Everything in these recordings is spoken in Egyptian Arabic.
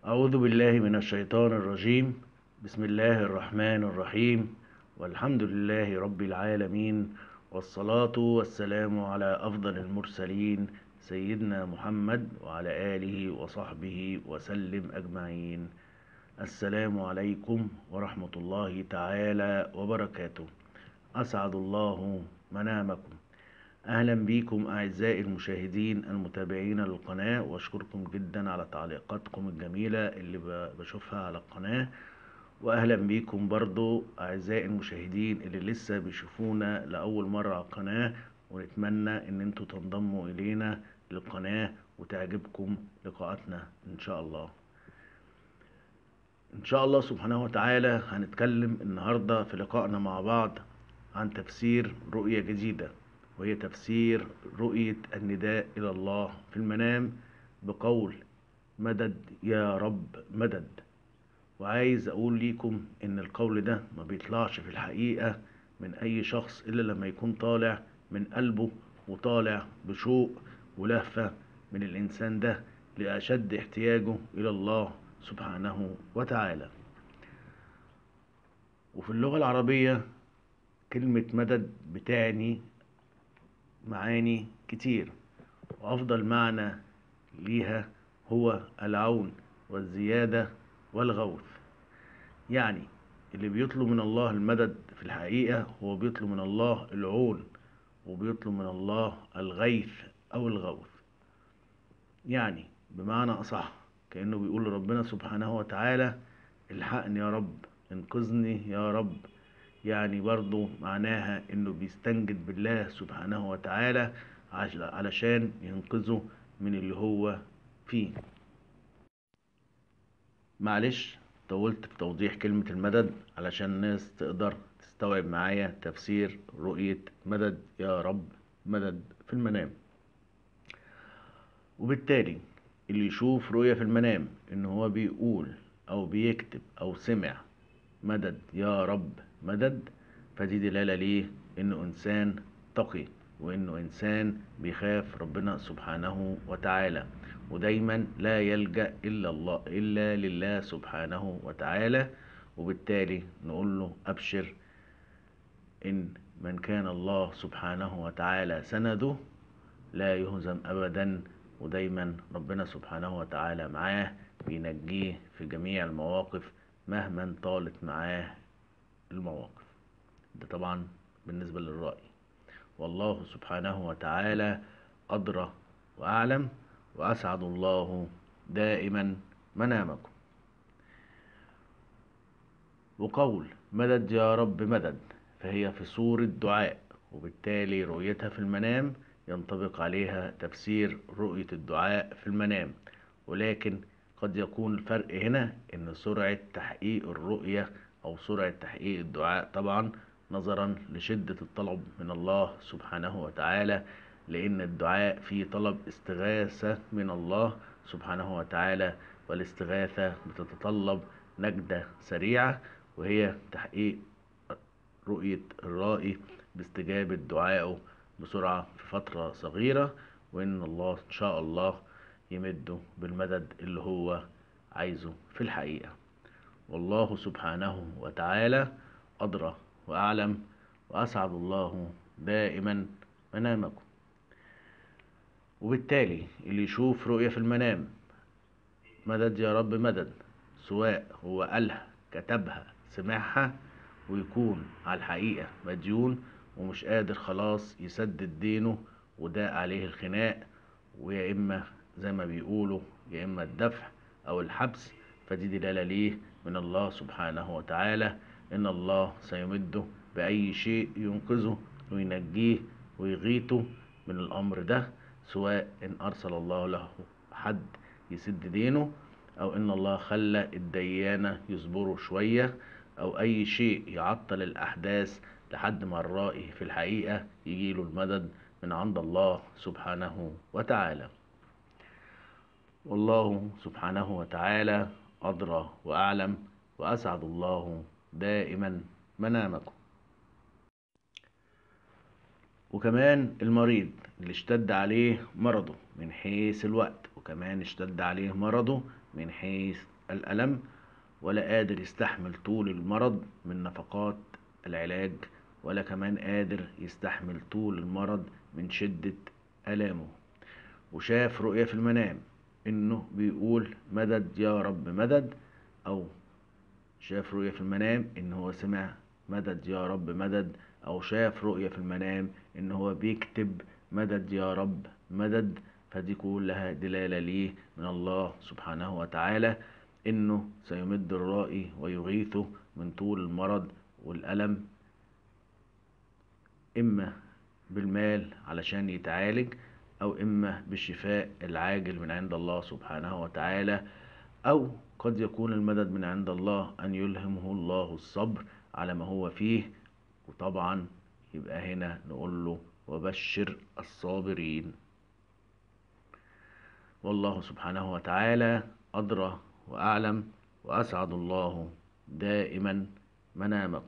أعوذ بالله من الشيطان الرجيم بسم الله الرحمن الرحيم والحمد لله رب العالمين والصلاة والسلام على أفضل المرسلين سيدنا محمد وعلى آله وصحبه وسلم أجمعين السلام عليكم ورحمة الله تعالى وبركاته أسعد الله منامكم أهلا بكم أعزائي المشاهدين المتابعين للقناة وأشكركم جدا على تعليقاتكم الجميلة اللي ب- بشوفها على القناة وأهلا بكم برضو أعزائي المشاهدين اللي لسه بيشوفونا لأول مرة على القناة ونتمنى إن انتوا تنضموا إلينا للقناة وتعجبكم لقاءاتنا إن شاء الله إن شاء الله سبحانه وتعالى هنتكلم النهاردة في لقائنا مع بعض عن تفسير رؤية جديدة وهي تفسير رؤية النداء إلى الله في المنام بقول مدد يا رب مدد وعايز أقول ليكم إن القول ده ما بيطلعش في الحقيقة من أي شخص إلا لما يكون طالع من قلبه وطالع بشوق ولهفة من الإنسان ده لأشد احتياجه إلى الله سبحانه وتعالى وفي اللغة العربية كلمة مدد بتعني معاني كتير وأفضل معنى ليها هو العون والزيادة والغوث يعني اللي بيطلب من الله المدد في الحقيقة هو بيطلب من الله العون وبيطلب من الله الغيث أو الغوث يعني بمعنى أصح كأنه بيقول لربنا سبحانه وتعالى الحقني يا رب انقذني يا رب يعني برضو معناها انه بيستنجد بالله سبحانه وتعالى عش- علشان ينقذه من اللي هو فيه معلش طولت في توضيح كلمة المدد علشان الناس تقدر تستوعب معايا تفسير رؤية مدد يا رب مدد في المنام وبالتالي اللي يشوف رؤية في المنام ان هو بيقول او بيكتب او سمع مدد يا رب مدد فدي دلالة ليه انه انسان تقي وانه انسان بيخاف ربنا سبحانه وتعالى ودايما لا يلجأ الا الله الا لله سبحانه وتعالى وبالتالي نقول له ابشر ان من كان الله سبحانه وتعالى سنده لا يهزم ابدا ودايما ربنا سبحانه وتعالى معاه بينجيه في جميع المواقف مهما طالت معاه المواقف ده طبعا بالنسبة للرأي والله سبحانه وتعالى أدرى وأعلم وأسعد الله دائما منامكم وقول مدد يا رب مدد فهي في صورة دعاء وبالتالي رؤيتها في المنام ينطبق عليها تفسير رؤية الدعاء في المنام ولكن قد يكون الفرق هنا ان سرعة تحقيق الرؤية او سرعة تحقيق الدعاء طبعا نظرا لشدة الطلب من الله سبحانه وتعالى لان الدعاء فيه طلب استغاثة من الله سبحانه وتعالى والاستغاثة بتتطلب نجدة سريعة وهي تحقيق رؤية الرائي باستجابة دعائه بسرعة في فترة صغيرة وإن الله إن شاء الله يمده بالمدد اللي هو عايزه في الحقيقة والله سبحانه وتعالى أدرى وأعلم وأسعد الله دائما منامكم وبالتالي اللي يشوف رؤية في المنام مدد يا رب مدد سواء هو قالها كتبها سمعها ويكون على الحقيقة مديون ومش قادر خلاص يسدد دينه وده عليه الخناق ويا إما زي ما بيقولوا يا إما الدفع أو الحبس فدي دلالة ليه من الله سبحانه وتعالى إن الله سيمده بأي شيء ينقذه وينجيه ويغيثه من الأمر ده سواء إن أرسل الله له حد يسد دينه أو إن الله خلى الديانة يصبروا شوية أو أي شيء يعطل الأحداث لحد ما الرائي في الحقيقة يجيله المدد من عند الله سبحانه وتعالى والله سبحانه وتعالى أدرى وأعلم وأسعد الله دائما منامكم وكمان المريض اللي اشتد عليه مرضه من حيث الوقت وكمان اشتد عليه مرضه من حيث الألم ولا قادر يستحمل طول المرض من نفقات العلاج ولا كمان قادر يستحمل طول المرض من شدة ألامه وشاف رؤية في المنام إنه بيقول مدد يا رب مدد أو شاف رؤية في المنام إن هو سمع مدد يا رب مدد أو شاف رؤية في المنام إن هو بيكتب مدد يا رب مدد فدي كلها دلالة ليه من الله سبحانه وتعالى إنه سيمد الرائي ويغيثه من طول المرض والألم إما بالمال علشان يتعالج أو إما بالشفاء العاجل من عند الله سبحانه وتعالى أو قد يكون المدد من عند الله أن يلهمه الله الصبر على ما هو فيه وطبعا يبقى هنا نقول له وبشر الصابرين والله سبحانه وتعالى أدرى وأعلم وأسعد الله دائما منامكم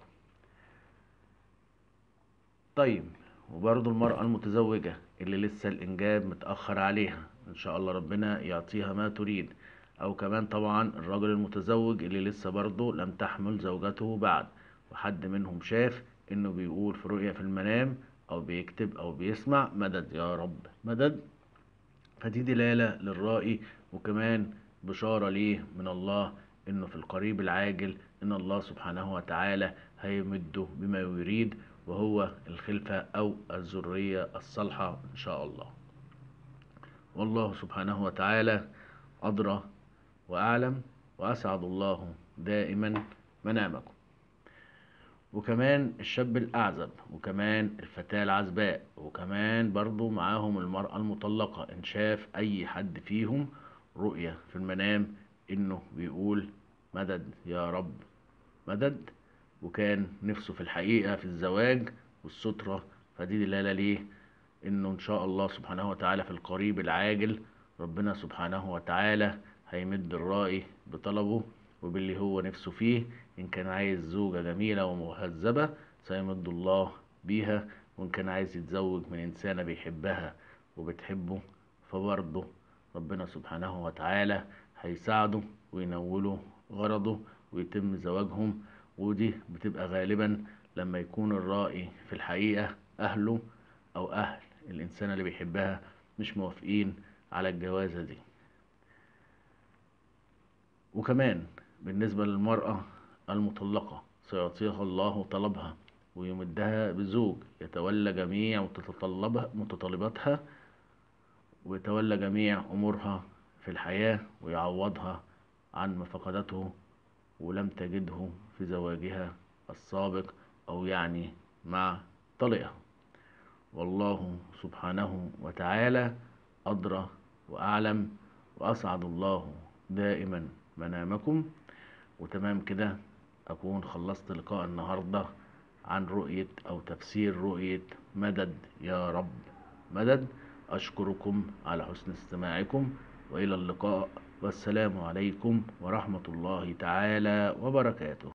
طيب وبرضه المرأة المتزوجة اللي لسه الإنجاب متأخر عليها إن شاء الله ربنا يعطيها ما تريد أو كمان طبعا الرجل المتزوج اللي لسه برضه لم تحمل زوجته بعد وحد منهم شاف إنه بيقول في رؤية في المنام أو بيكتب أو بيسمع مدد يا رب مدد فدي دلالة للرائي وكمان بشارة ليه من الله إنه في القريب العاجل إن الله سبحانه وتعالى هيمده بما يريد وهو الخلفة أو الذرية الصالحة إن شاء الله والله سبحانه وتعالى أدرى وأعلم وأسعد الله دائما منامكم وكمان الشاب الأعزب وكمان الفتاة العزباء وكمان برضو معاهم المرأة المطلقة إن شاف أي حد فيهم رؤية في المنام إنه بيقول مدد يا رب مدد وكان نفسه في الحقيقة في الزواج والسترة فدي دلالة ليه إنه إن شاء الله سبحانه وتعالى في القريب العاجل ربنا سبحانه وتعالى هيمد الرائي بطلبه وباللي هو نفسه فيه إن كان عايز زوجة جميلة ومهذبة سيمد الله بيها وإن كان عايز يتزوج من إنسانة بيحبها وبتحبه فبرضه ربنا سبحانه وتعالى هيساعده وينوله غرضه ويتم زواجهم ودي بتبقى غالبا لما يكون الرائي في الحقيقة أهله أو أهل الإنسانة اللي بيحبها مش موافقين على الجوازة دي وكمان بالنسبة للمرأة المطلقة سيعطيها الله طلبها ويمدها بزوج يتولى جميع متطلبها متطلباتها ويتولى جميع أمورها في الحياة ويعوضها عن ما فقدته ولم تجده في زواجها السابق أو يعني مع طليقها والله سبحانه وتعالى أدرى وأعلم وأسعد الله دائما منامكم وتمام كده أكون خلصت لقاء النهاردة عن رؤية أو تفسير رؤية مدد يا رب مدد أشكركم على حسن استماعكم وإلى اللقاء والسلام عليكم ورحمة الله تعالى وبركاته